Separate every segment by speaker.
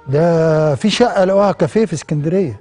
Speaker 1: ده في شقه لقوها كافيه في اسكندريه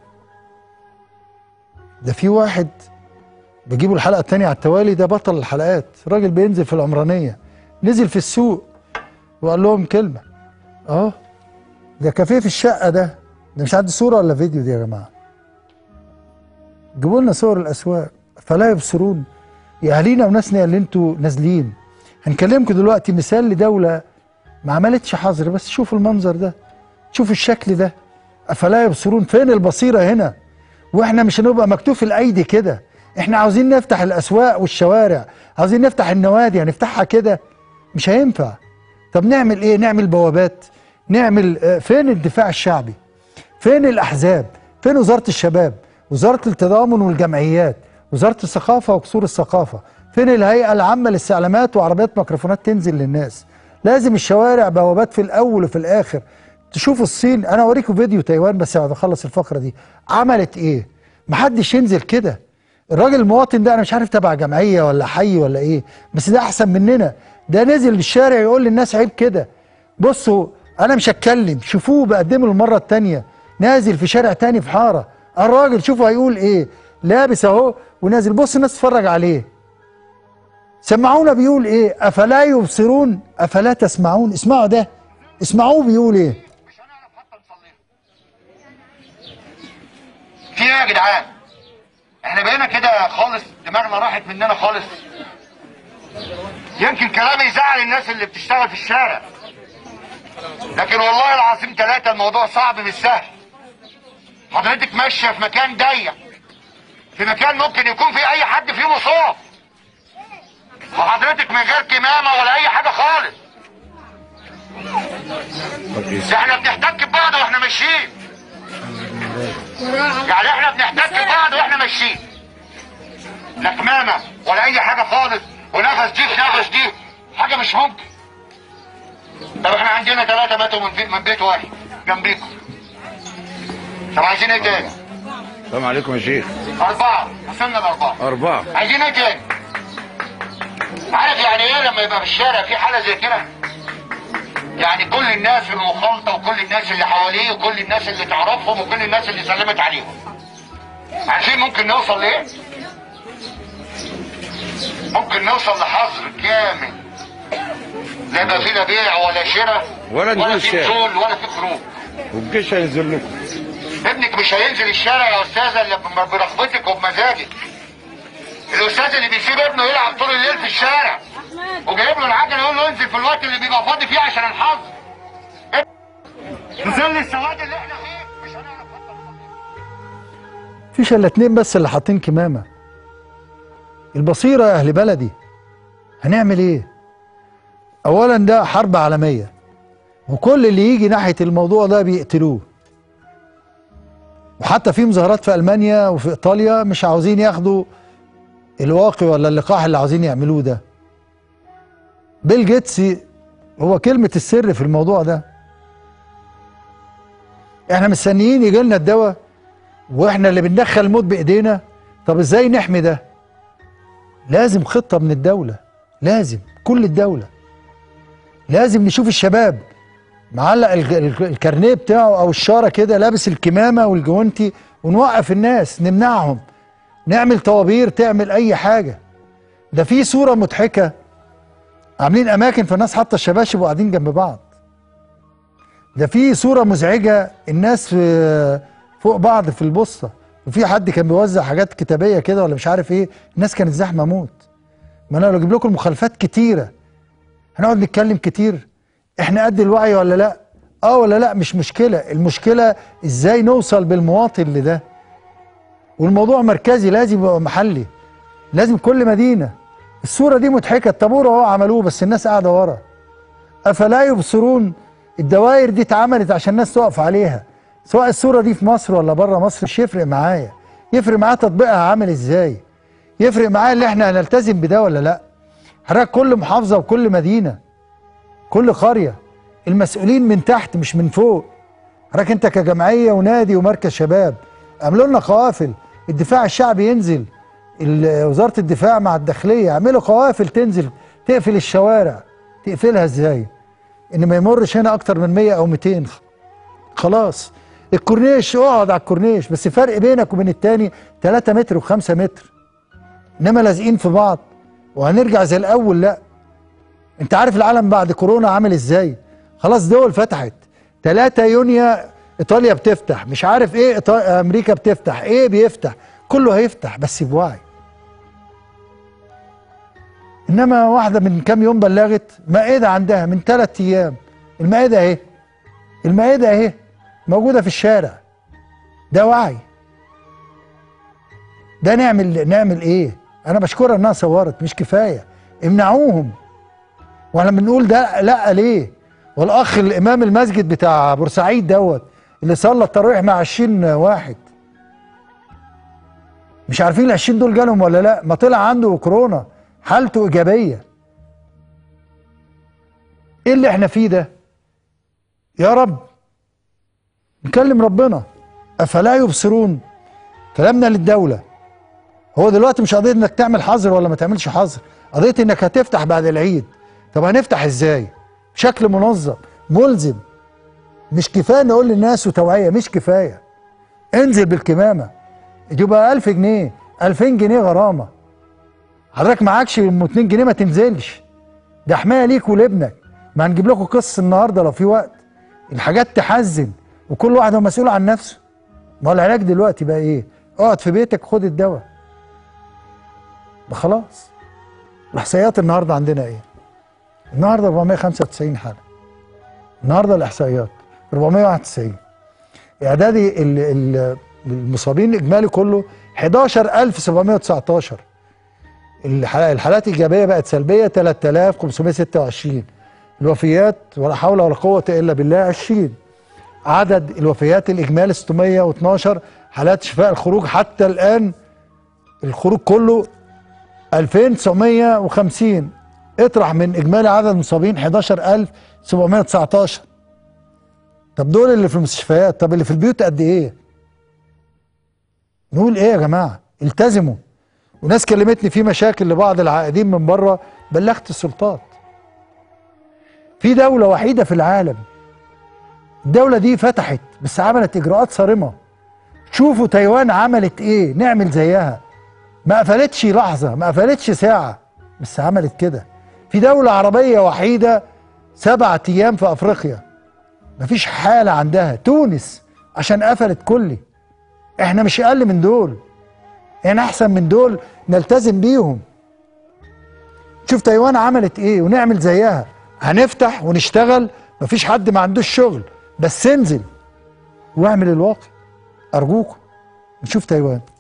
Speaker 1: ده في واحد بيجيبوا الحلقه الثانيه على التوالي ده بطل الحلقات راجل بينزل في العمرانيه نزل في السوق وقال لهم كلمه اه ده كافيه في الشقه ده ده مش عندي صوره ولا فيديو دي يا جماعه جيبوا لنا صور الاسواق فلا يبصرون يا اهالينا وناسنا اللي انتوا نازلين هنكلمكم دلوقتي مثال لدوله ما عملتش حظر بس شوفوا المنظر ده شوفوا الشكل ده افلا يبصرون فين البصيره هنا واحنا مش هنبقى مكتوف الايدي كده احنا عاوزين نفتح الاسواق والشوارع عاوزين نفتح النوادي هنفتحها كده مش هينفع طب نعمل ايه نعمل بوابات نعمل آه، فين الدفاع الشعبي فين الاحزاب فين وزاره الشباب وزاره التضامن والجمعيات وزاره الثقافه وقصور الثقافه فين الهيئه العامه للاستعلامات وعربيات ميكروفونات تنزل للناس لازم الشوارع بوابات في الاول وفي الاخر تشوفوا الصين انا اوريكم فيديو تايوان بس بعد ما اخلص الفقره دي عملت ايه محدش ينزل كده الراجل المواطن ده انا مش عارف تبع جمعيه ولا حي ولا ايه بس ده احسن مننا ده نزل الشارع يقول للناس عيب كده بصوا انا مش هتكلم شوفوه بقدمه المره التانيه نازل في شارع تاني في حاره الراجل شوفوا هيقول ايه لابس اهو ونازل بص الناس تتفرج عليه سمعونا بيقول ايه افلا يبصرون افلا تسمعون اسمعوا ده اسمعوه بيقول ايه
Speaker 2: مش هنعرف حتى نصليها في ايه يا جدعان احنا بقينا كده خالص دماغنا راحت مننا خالص يمكن كلامي يزعل الناس اللي بتشتغل في الشارع لكن والله العظيم ثلاثة الموضوع صعب مش سهل حضرتك ماشية في مكان ضيق في مكان ممكن يكون في اي حد فيه مصاب وحضرتك من غير كمامة ولا اي حاجة خالص ده احنا بنحتك ببعض واحنا ماشيين يعني احنا بنحتك ببعض واحنا ماشيين لا كمامة ولا اي حاجة خالص ونفس دي في نفس دي حاجة مش ممكن طب احنا عندنا ثلاثة ماتوا من, بيت- من بيت واحد جنبيكم طب عايزين ايه تاني؟
Speaker 3: السلام عليكم يا شيخ
Speaker 2: أربعة وصلنا لأربعة
Speaker 3: أربعة
Speaker 2: عايزين ايه تاني؟ عارف يعني ايه لما يبقى في الشارع في حالة زي كده؟ يعني كل الناس المخالطة وكل الناس اللي حواليه وكل الناس اللي تعرفهم وكل الناس اللي سلمت عليهم عارفين ممكن نوصل لايه؟ ممكن نوصل لحظر كامل لا يبقى في لا بيع ولا شراء
Speaker 3: ولا نزول
Speaker 2: ولا في
Speaker 3: الشارع.
Speaker 2: نزول ولا في خروج
Speaker 3: والجيش هينزل لكم
Speaker 2: ابنك مش هينزل الشارع يا استاذه الا بم- برغبتك وبمزاجك الاستاذ اللي بيسيب ابنه يلعب طول الليل في الشارع وجايب له العجله يقول له انزل في الوقت اللي بيبقى فاضي فيه عشان الحظ في ظل السواد اللي احنا فيه مش هنعرف حتى نصلي.
Speaker 1: فيش الا اتنين بس اللي حاطين كمامه البصيره يا اهل بلدي هنعمل ايه اولا ده حرب عالميه وكل اللي يجي ناحيه الموضوع ده بيقتلوه وحتى في مظاهرات في المانيا وفي ايطاليا مش عاوزين ياخدوا الواقي ولا اللقاح اللي عاوزين يعملوه ده بيل جيتس هو كلمه السر في الموضوع ده احنا مستنيين يجي لنا الدواء واحنا اللي بندخل الموت بايدينا طب ازاي نحمي ده لازم خطه من الدوله لازم كل الدوله لازم نشوف الشباب معلق ال- ال- الكارنيه بتاعه او الشاره كده لابس الكمامه والجوانتي ونوقف الناس نمنعهم نعمل طوابير تعمل اي حاجه ده في صوره مضحكه عاملين اماكن فالناس حاطه الشباشب وقاعدين جنب بعض ده في صورة مزعجة الناس في فوق بعض في البوسطة وفي حد كان بيوزع حاجات كتابية كده ولا مش عارف ايه الناس كانت زحمة موت ما انا لو اجيب لكم مخالفات كتيرة هنقعد نتكلم كتير احنا قد الوعي ولا لا اه ولا لا مش مشكلة المشكلة ازاي نوصل بالمواطن لده والموضوع مركزي لازم يبقى محلي لازم كل مدينة الصورة دي مضحكة الطابور اهو عملوه بس الناس قاعدة ورا افلا يبصرون الدوائر دي اتعملت عشان الناس تقف عليها سواء الصوره دي في مصر ولا بره مصر مش يفرق معايا يفرق معايا تطبيقها عامل ازاي يفرق معايا اللي احنا هنلتزم بده ولا لا حضرتك كل محافظه وكل مدينه كل قريه المسؤولين من تحت مش من فوق حضرتك انت كجمعيه ونادي ومركز شباب اعملوا لنا قوافل الدفاع الشعبي ينزل ال- وزاره الدفاع مع الداخليه اعملوا قوافل تنزل تقفل الشوارع تقفلها ازاي ان ما يمرش هنا اكتر من 100 او 200 خلاص الكورنيش اقعد على الكورنيش بس فرق بينك وبين التاني 3 متر و5 متر انما لازقين في بعض وهنرجع زي الاول لا انت عارف العالم بعد كورونا عامل ازاي خلاص دول فتحت 3 يونيو ايطاليا بتفتح مش عارف ايه إيطا- امريكا بتفتح ايه بيفتح كله هيفتح بس بوعي انما واحده من كام يوم بلغت مائده عندها من ثلاث ايام المائده اهي المائده اهي موجوده في الشارع ده وعي ده نعمل نعمل ايه انا بشكرها انها صورت مش كفايه امنعوهم واحنا بنقول ده لا ليه والاخ الامام المسجد بتاع بورسعيد دوت اللي صلى التراويح مع 20 واحد مش عارفين ال 20 دول جالهم ولا لا ما طلع عنده كورونا حالته ايجابيه ايه اللي احنا فيه ده يا رب نكلم ربنا افلا يبصرون كلامنا للدوله هو دلوقتي مش قضيه انك تعمل حظر ولا ما تعملش حظر قضيه انك هتفتح بعد العيد طب هنفتح ازاي بشكل منظم ملزم مش كفايه نقول للناس وتوعيه مش كفايه انزل بالكمامه يبقى 1000 جنيه 2000 جنيه غرامه حضرتك معكش ام 2 جنيه ما تنزلش ده حمايه ليك ولابنك ما هنجيب لكم قصص النهارده لو في وقت الحاجات تحزن وكل واحد هو مسؤول عن نفسه ما هو العلاج دلوقتي بقى ايه اقعد في بيتك خد الدواء ده خلاص الاحصائيات النهارده عندنا ايه النهارده 495 حاله النهارده الاحصائيات 491 اعدادي ال- ال- المصابين الاجمالي كله 11719 الح- الحالات الايجابيه بقت سلبيه 3526 الوفيات ولا حول ولا قوه الا بالله 20 عدد الوفيات الاجمالي 612 حالات شفاء الخروج حتى الان الخروج كله 2950 اطرح من اجمالي عدد المصابين 11719 طب دول اللي في المستشفيات طب اللي في البيوت قد ايه نقول ايه يا جماعه التزموا وناس كلمتني في مشاكل لبعض العائدين من بره بلغت السلطات في دولة وحيدة في العالم الدولة دي فتحت بس عملت إجراءات صارمة شوفوا تايوان عملت إيه نعمل زيها ما قفلتش لحظة ما قفلتش ساعة بس عملت كده في دولة عربية وحيدة سبعة أيام في أفريقيا مفيش حالة عندها تونس عشان قفلت كلي احنا مش أقل من دول احنا أحسن من دول نلتزم بيهم شوف تايوان عملت ايه ونعمل زيها هنفتح ونشتغل مفيش حد ما عندوش شغل بس انزل واعمل الواقع ارجوكم نشوف تايوان